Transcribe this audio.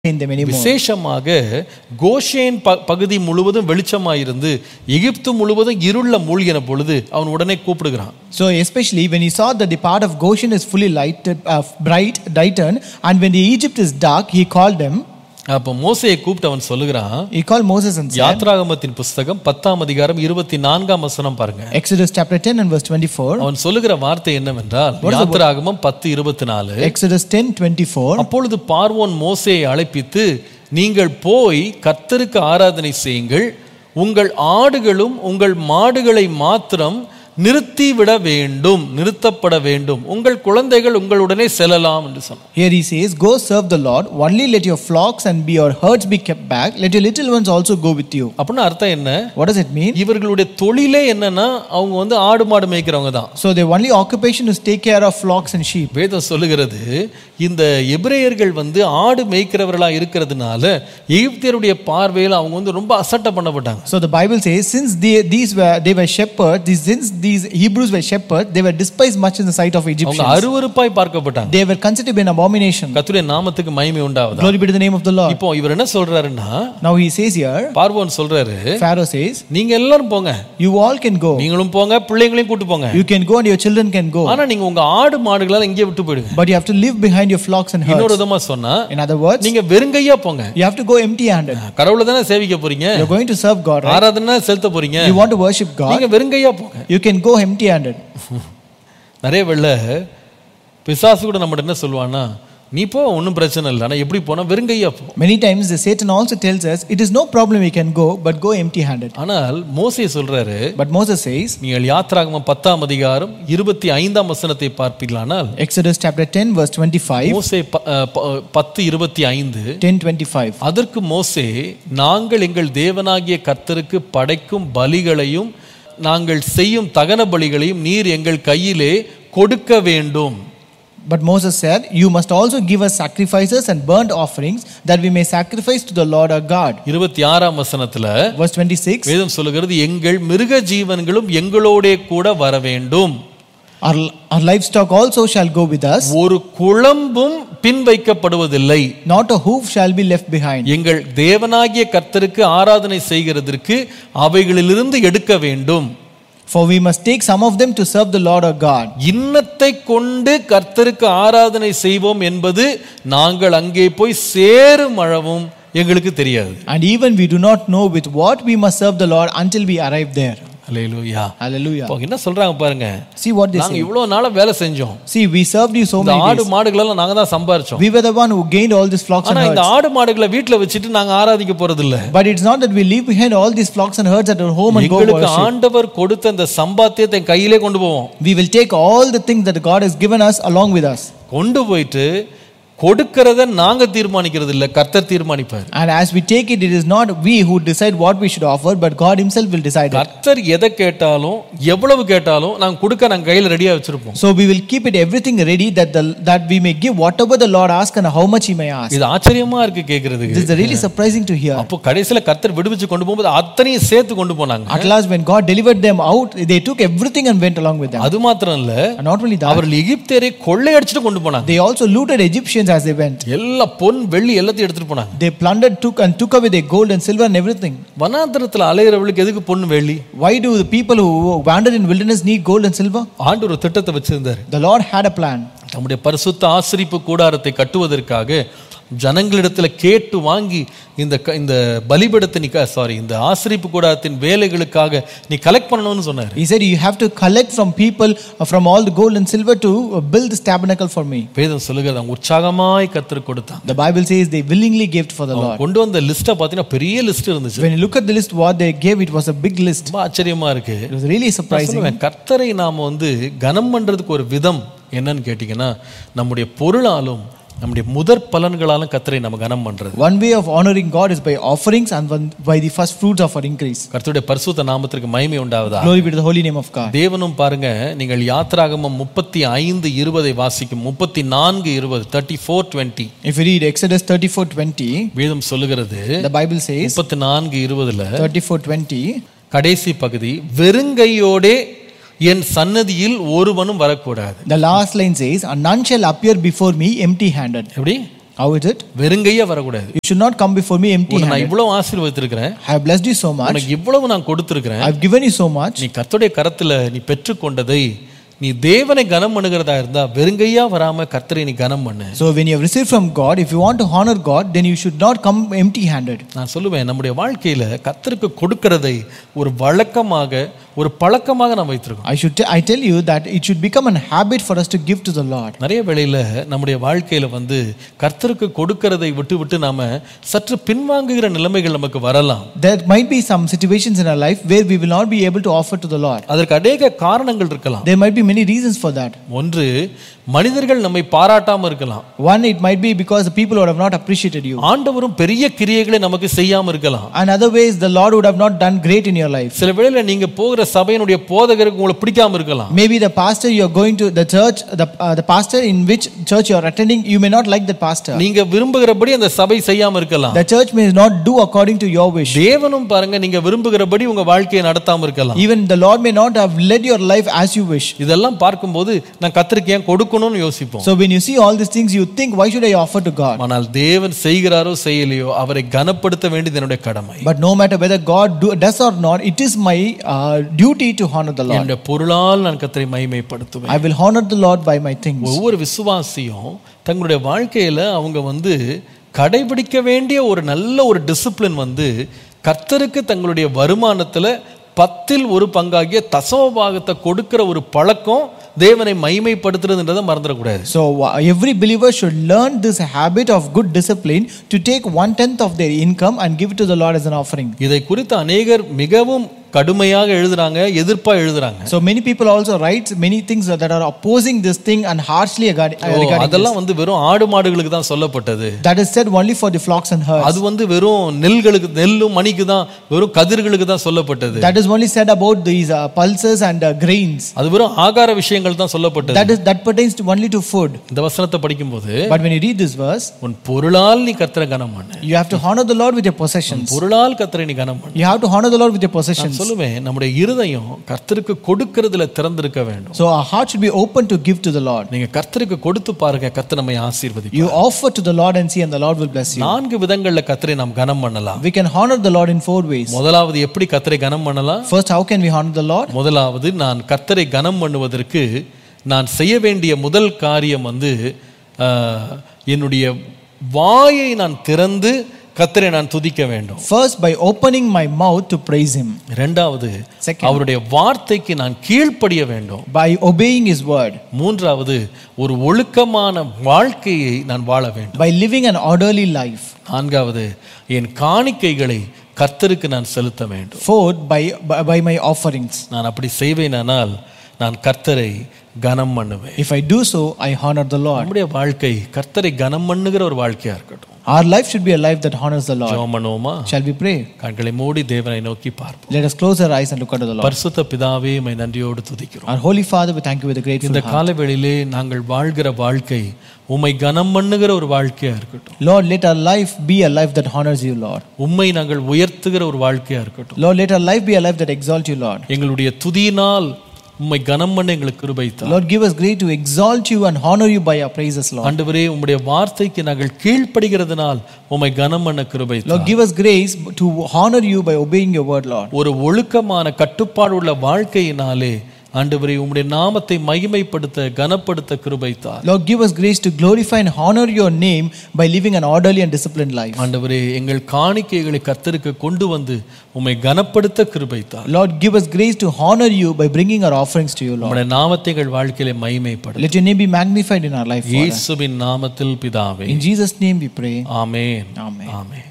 in them anymore. விசேஷமாக Goshen ப- பகுதி முழுவதும் வெளிச்சமாயிருந்து எகிப்து முழுவதும் இருள மூழ்கின பொழுது அவன் உடனே கூப்பிடுகிறான் So especially when he saw that the part of Goshen is fully lighted, uh, bright, lightened, and when the Egypt is dark, he called them. அப்ப மோசையை கூப்பிட்டு அவன் சொல்லுகிறான் He called Moses and said, யாத்ராகமத்தின் புஸ்தகம் பத்தாம் அதிகாரம் இருபத்தி நான்காம் வசனம் பாருங்க Exodus chapter 10 and verse 24. அவன் சொல்லுகிற வார்த்தை என்னவென்றால் யாத்ராகமம் பத்து இருபத்தி நாலு Exodus 10 24. அப்பொழுது பார்வோன் மோசேயை அழைப்பித்து நீங்கள் போய் கர்த்தருக்கு ஆராதனை செய்யுங்கள் உங்கள் ஆடுகளும் உங்கள் மாடுகளை மாத்திரம் நிறுத்திவிட வேண்டும் நிறுத்தப்பட வேண்டும் உங்கள் குழந்தைகள் உங்களுடனே செல்லலாம் என்று சொன்னான் Here he says, Go serve the Lord, only let your flocks and be your herds be kept back, let your little ones also go with you. அப்படின்னு அர்த்தம் என்ன What does it mean? இவர்களுடைய தொழிலே என்னன்னா அவங்க வந்து ஆடு மாடு மேய்க்கிறவங்க தான் So their only occupation is take care of flocks and sheep. வேதம் சொல்லுகிறது இந்த எபிரேயர்கள் வந்து ஆடு மேய்க்கிறவர்களா இருக்கிறதுனால எகிப்தியருடைய பார்வையில் அவங்க வந்து ரொம்ப அசட்டை பண்ணப்பட்டாங்க So the Bible says, since they, these were they were shepherds, these, since these Hebrews were shepherds, they were despised much in the sight of அவங்க Egyptians. அருவருப்பாய் பார்க்கப்பட்டாங்க They were considered to be an abomination. கர்த்தருடைய நாமத்துக்கு மகிமை உண்டாவதா Glory be to the name of the Lord. இப்போ இவர் என்ன சொல்றாருன்னா Now he says here, பார்வோன் சொல்றாரு Pharaoh says, நீங்க எல்லாரும் போங்க You all can go. நீங்களும் போங்க பிள்ளைங்களையும் கூட்டு போங்க You can go and your children can go. ஆனா நீங்க உங்க ஆடு மாடுகளை இங்கே விட்டு போயிடுங்க But you have to live behind your flocks and herds. இன்னொரு விதமா சொன்னா In other words, நீங்க வெறுங்கையா போங்க you have to go empty handed. கடவுளை தானே சேவிக்க போறீங்க You're going to serve God, right? ஆராதனை செலுத்த போறீங்க You want to worship God, நீங்க வெறுங்கையா போங்க you can go empty handed. நிறைய வெள்ள பிசாசு கூட நம்மகிட்ட என்ன சொல்லுவான்னா நீ போ ஒன்றும் பிரச்சனை இல்லை ஆனா எப்படி போனா வெறுங்கையா போ Many times the Satan also tells us, It is no problem we can go, but go empty handed. ஆனால் மோசே சொல்றாரு But Moses says, நீங்கள் யாத்ராகமம் பத்தாம் அதிகாரம் இருபத்தி ஐந்தாம் வசனத்தை பார்ப்பீர்களானால் Exodus chapter 10, verse 25, மோசே ப- அஹ் ப- பத்து இருபத்தி ஐந்து 10 25. அதற்கு மோசே நாங்கள் எங்கள் தேவனாகிய கர்த்தருக்கு படைக்கும் பலிகளையும் நாங்கள் செய்யும் தகன பலிகளையும் நீர் எங்கள் கையிலே கொடுக்க வேண்டும் But Moses said, You must also give us sacrifices and burnt offerings that we may sacrifice to the Lord our God. இருபத்தி ஆறாம் வசனத்துல Verse 26 வேதம் சொல்லுகிறது எங்கள் மிருக ஜீவன்களும் எங்களோடே கூட வர வேண்டும் Our, our livestock also shall go with us, ஒரு குழம்பும் பின் வைக்கப்படுவதில்லை not a hoof shall be left behind. எங்கள் தேவனாகிய கர்த்தருக்கு ஆராதனை செய்கிறதற்கு அவைகளிலிருந்து எடுக்க வேண்டும் For we must take some of them to serve the Lord our God. இன்னத்தை கொண்டு கர்த்தருக்கு ஆராதனை செய்வோம் என்பது நாங்கள் அங்கே போய் சேரும் அளவும் எங்களுக்கு தெரியாது And even we do not know with what we must serve the Lord until we arrive there. Hallelujah Hallelujah. இப்போ என்ன சொல்றாங்க பாருங்க See what they நாங்க say. இவ்வளவு நாளா வேலை செஞ்சோம் See, we served you so இந்த many ஆடு days. மாடுகளெல்லாம் நாங்க தான் சம்பாரிச்சோம் We were the one who gained all these flocks and ஆனா இந்த herds. ஆடு மாடுகளை வீட்டுல வச்சுட்டு நாங்க ஆராதிக்க போறது இல்ல But it's not that we leave behind all these flocks and herds at our home and go எங்களுக்கு worship. ஆண்டவர் கொடுத்த அந்த சம்பாத்தியத்தை என் கையிலே கொண்டு போவோம் We will take all the things that God has given us along with us. கொண்டு போயிட்டு கொடுக்கறத நாங்க தீர்மானிக்கிறது இல்ல கர்த்தர் தீர்மானிப்பார் And as we take it, it is not we who decide what we should offer, but God Himself will decide it. கர்த்தர் எதை கேட்டாலும் எவ்வளவு கேட்டாலும் நாங்க கொடுக்க நாங்க கையில ரெடியா வச்சிருப்போம் So we will keep it everything ready that the, that we may give whatever the Lord asks and how much He may ask. இது ஆச்சரியமா இருக்கு கேக்குறதுக்கு This is really surprising to hear. அப்போ கடைசியில கர்த்தர் விடுவிச்சு கொண்டு போகும்போது அத்தனையும் சேர்த்து கொண்டு போனாங்க At last, when God delivered them out, they took everything and went along with them. அது மாத்திரம் இல்ல And not only that, அவர்கள் எகிப்தியரை கொள்ளையடிச்சிட்டு கொண்டு போனாங்க they also looted Egyptians as they went. எல்லா பொன் வெள்ளி எல்லாத்தையும் எடுத்துட்டு போனாங்க They plundered, took and took away their gold and silver and everything. வனாந்தரத்துல அலையிறவளுக்கு எதுக்கு பொன் வெள்ளி Why do the people who wandered in wilderness need gold and silver? ஆண்டு ஒரு திட்டத்தை வச்சிருந்தாரு The Lord had a plan. தம்முடைய பரிசுத்த ஆசிரிப்பு கூடாரத்தை கட்டுவதற்காக ஜனங்களிடத்துல கேட்டு வாங்கி இந்த க- இந்த பலிபடத்தை நீ சாரி இந்த ஆசிரிப்பு கூடாரத்தின் வேலைகளுக்காக நீ கலெக்ட் பண்ணணும்னு சொன்னாரு He said, You have to collect from people uh, from all the gold and silver to uh, build this tabernacle for me. வேதம் சொல்லுகிறது அவங்க உற்சாகமாய் கத்தர் கொடுத்தான் The Bible says they willingly gave for the Lord. கொண்டு வந்த லிஸ்ட்டை பார்த்தீங்கன்னா பெரிய லிஸ்ட் இருந்துச்சு When you look at the list, what they gave, it was a big list. ரொம்ப ஆச்சரியமா இருக்கு It was really நான் surprising. சொல்லுவேன், கர்த்தரை நாம வந்து கனம் பண்றதுக்கு ஒரு விதம் என்னன்னு கேட்டிங்கன்னா நம்முடைய பொருளாலும் நம்முடைய முதற் பலன்களாலும் கர்த்தரை நம்ம கனம் பண்றது One way of honoring God is by offerings and one by the first fruits of our increase. கர்த்தருடைய பரிசுத்த நாமத்திற்கு மகிமை உண்டாவதா Glory be to the holy name of God. தேவனும் பாருங்க நீங்கள் யாத்ராகமம் முப்பத்தி ஐந்து இருபதை வாசிக்கும் முப்பத்தி நான்கு இருபது thirty four twenty If you read Exodus 34 20, வேதம் சொல்லுகிறது the Bible says, முப்பத்தி நான்கு இருபதுல 34 20, கடைசி பகுதி வெறுங்கையோடே என் சன்னதியில் ஒருவனும் வரக்கூடாது the last line says, And none shall appear before me empty handed. எப்படி How is it? வெறுங்கையா வரக்கூடாது You should not come before me empty உன்னை நான் handed. இவ்வளவு ஆசீர்வதித்திருக்கிறேன் I have blessed you so much. உனக்கு இவ்வளவு நான் கொடுத்திருக்கிறேன் I've given you so much. நீ கர்த்தருடைய கரத்துல நீ பெற்றுக்கொண்டதை நீ தேவனை கனம் பண்ணுகிறதா இருந்தா வெறுங்கையா வராம கர்த்தரை நீ கனம் பண்ணு So when you have received from God, if you want to honor God, then you should not come empty handed. நான் சொல்லுவேன் நம்முடைய வாழ்க்கையில கர்த்தருக்கு கொடுக்கிறதை ஒரு வழக்கமாக ஒரு பழக்கமாக நாம் வைத்திருக்கோம் I should t- I tell you that it should become a habit for us to give to the Lord. நிறைய வேளையில நம்முடைய வாழ்க்கையில வந்து கர்த்தருக்கு கொடுக்கிறதை விட்டு விட்டு நாம சற்று பின்வாங்குகிற நிலைமைகள் நமக்கு வரலாம் There might be some situations in our life where we will not be able to offer to the Lord. அதற்கு அநேக காரணங்கள் இருக்கலாம் There might be many reasons for that. ஒன்று மனிதர்கள் நம்மை பாராட்டாம இருக்கலாம் One, it might be because the people would have not appreciated you. ஆண்டவரும் பெரிய கிரியைகளை நமக்கு செய்யாம இருக்கலாம் And other ways, the Lord would have not done great in your life. சில வேளையில நீங்க போகிற சபையினுடைய போதகருக்கு உங்களை பிடிக்காம இருக்கலாம் Maybe the pastor you are going to, the church, the, uh, the pastor in which church you are attending, you may not like that pastor. நீங்க விரும்புகிறபடி அந்த சபை செய்யாம இருக்கலாம் The church may not do according to your wish. தேவனும் பாருங்க நீங்க விரும்புகிறபடி உங்க வாழ்க்கையை நடத்தாம இருக்கலாம் Even the Lord may not have led your life as you wish. இதெல்லாம் பார்க்கும்போது நான் கத்திரிக்கு ஏன் கொடுக்கணும்னு யோசிப்போம் So when you see all these things, you think, why should I offer to God? ஆனால் தேவன் செய்கிறாரோ செய்யலையோ அவரை கனப்படுத்த வேண்டியது என்னுடைய கடமை But no matter whether God do, does or not, it is my uh, duty to honor the Lord. என்னுடைய பொருளால் நான் கத்தரை மகிமைப்படுத்துவேன் I will honor the Lord by my things. ஒவ்வொரு விசுவாசியும் தங்களுடைய வாழ்க்கையில அவங்க வந்து கடைபிடிக்க வேண்டிய ஒரு நல்ல ஒரு டிசிப்ளின் வந்து கர்த்தருக்கு தங்களுடைய வருமானத்துல பத்தில் ஒரு பங்காகிய தசம பாகத்தை கொடுக்கிற ஒரு பழக்கம் தேவனை மைமைப்படுத்துறதுன்றதை மறந்துடக்கூடாது So uh, every believer should learn this habit of good discipline to take one tenth of their income and give it to the Lord as an offering. இதை குறித்து அநேகர் மிகவும் கடுமையாக எழுதுறாங்க எதிர்ப்பா எழுதுறாங்க So many people also write many things that are opposing this thing and harshly regarding, O, regarding this. அதெல்லாம் வந்து வெறும் ஆடு மாடுகளுக்கு தான் சொல்லப்பட்டது That is said only for the flocks and herds. அது வந்து வெறும் நெல்களுக்கு நெல்லும் மணிக்கு தான் வெறும் கதிர்களுக்கு தான் சொல்லப்பட்டது That is only said about these uh, pulses and uh, grains. அது வெறும் ஆகார விஷயங்கள் தான் சொல்லப்பட்டது That is that pertains to only to food. இந்த வசனத்தை படிக்கும்போது But when you read this verse, உன் பொருளால் நீ கத்திர கனம் பண்ணு you have to honor the Lord with your possessions. பொருளால் கத்திரை நீ கனம் பண்ணு You have to honor the Lord with your possessions. சொல்லுவேன் நம்முடைய இருதயம் கர்த்தருக்கு கொடுக்கிறதுல திறந்திருக்க வேண்டும் So our heart should be open to give to the Lord. நீங்க கர்த்தருக்கு கொடுத்து பாருங்க கர்த்தர் நம்மை ஆசீர்வதிப்பார் You offer to the Lord and see, and the Lord will bless you. நான்கு விதங்கள்ல கர்த்தரை நாம் கனம் பண்ணலாம் We can honor the Lord in four ways. முதலாவது எப்படி கர்த்தரை கனம் பண்ணலாம் First, how can we honor the Lord? முதலாவது நான் கர்த்தரை கனம் பண்ணுவதற்கு நான் செய்ய வேண்டிய முதல் காரியம் வந்து ஆஹ், என்னுடைய வாயை நான் திறந்து கர்த்தரை நான் துதிக்க வேண்டும் First, by opening my mouth to praise Him. இரண்டாவது Second. அவருடைய வார்த்தைக்கு நான் கீழ்ப்படிய வேண்டும் By obeying His word. மூன்றாவது ஒரு ஒழுக்கமான வாழ்க்கையை நான் வாழ வேண்டும் By living an orderly life. நான்காவது என் காணிக்கைகளை கர்த்தருக்கு நான் செலுத்த வேண்டும் Fourth, by, by, by my offerings. நான் அப்படி செய்வேனானால் நான் கர்த்தரை கனம் பண்ணுவேன் If I do so, I honor the Lord. நம்முடைய வாழ்க்கை கர்த்தரை கனம் பண்ணுகிற ஒரு வாழ்க்கையா இருக்கட்டும் Our life should be a life that honors the Lord. ஜெபம் பண்ணுவோமா Shall we pray? கண்களை மூடி தேவனை நோக்கி பார்ப்போம் Let us close our eyes and look unto the Lord. பரிசுத்த பிதாவே மை நன்றியோடு துதிக்கிறோம் Our Holy Father, we thank you with a grateful இந்த heart. காலவெளியிலே நாங்கள் வாழ்கிற வாழ்க்கை உம்மை கனம் பண்ணுகிற ஒரு வாழ்க்கையா இருக்கட்டும் Lord, let our life be a life that honors you, Lord. உம்மை நாங்கள் உயர்த்துகிற ஒரு வாழ்க்கையா இருக்கட்டும் Lord, let our life be a life that exalts you, Lord. எங்களுடைய துதியினால் உம்மை கனம் பண்ண எங்களுக்கு கிருபைத்தார் Lord, give us grace to exalt you and honor you by our praises, Lord. ஆண்டவரே உம்முடைய வார்த்தைக்கு நாங்கள் கீழ்ப்படுகிறதுனால் உம்மை கனம் பண்ண கிருபைத்தார் Lord, give us grace to honor you by obeying your word, Lord. ஒரு ஒழுக்கமான கட்டுப்பாடு உள்ள வாழ்க்கையினாலே ஆண்டவரே உம்முடைய நாமத்தை மகிமைப்படுத்த கனப்படுத்த கிருபைத்தார் Lord, give us grace to glorify and honor your name by living an orderly and disciplined life. ஆண்டவரே எங்கள் காணிக்கைகளை கர்த்தருக்கு கொண்டு வந்து உம்மை கனப்படுத்த கிருபைத்தார் Lord, give us grace to honor you by bringing our offerings to you, Lord. உம்முடைய நாமத்தை எங்கள் வாழ்க்கையிலே மகிமைப்படும் Let your name be magnified in our life, Father. இயேசுவின் நாமத்தில் பிதாவே In Jesus' name we pray. Amen Amen. Amen